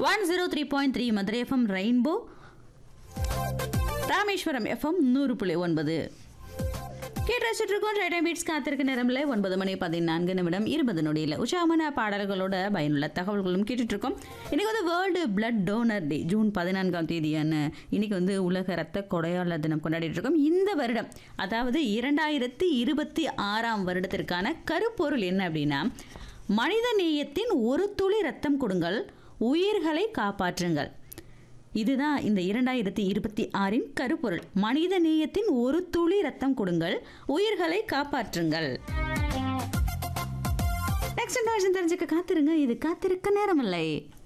one zero three point three Madurai FM rainbow Rameswaram FM நூறு புள்ளி ஒன்பது கேட்டு ரசிச்சுட்டு இருக்கோம் ரைட் பீட்ஸ் காத்திருக்க நேரம்ல ஒன்பது மணி பதினான்கு நிமிடம் இருபது நொடியில் உற்சாகமான பாடல்களோட பயனுள்ள தகவல்களும் கேட்டுட்டு இருக்கோம் இன்னைக்கு வந்து world blood donor day June பதினான்காம் தேதியான இன்னைக்கு வந்து உலக ரத்த கொடையாளர் தினம் கொண்டாடிட்டு இருக்கோம் இந்த வருடம் அதாவது இரண்டாயிரத்தி இருபத்தி ஆறாம் வருடத்திற்கான கருப்பொருள் என்ன அப்படின்னா மனித நேயத்தின் ஒரு துளி ரத்தம் கொடுங்கள் உயிர்களை காப்பாற்றுங்கள் இதுதான் இந்த இரண்டாயிரத்தி இருபத்தி ஆறின் கருப்பொருள் மனித நேயத்தின் ஒரு துளி ரத்தம் கொடுங்கள் உயிர்களை காப்பாற்றுங்கள் நெக்ஸ்ட் தெரிஞ்சுக்க காத்திருங்க இது காத்திருக்க நேரமில்லை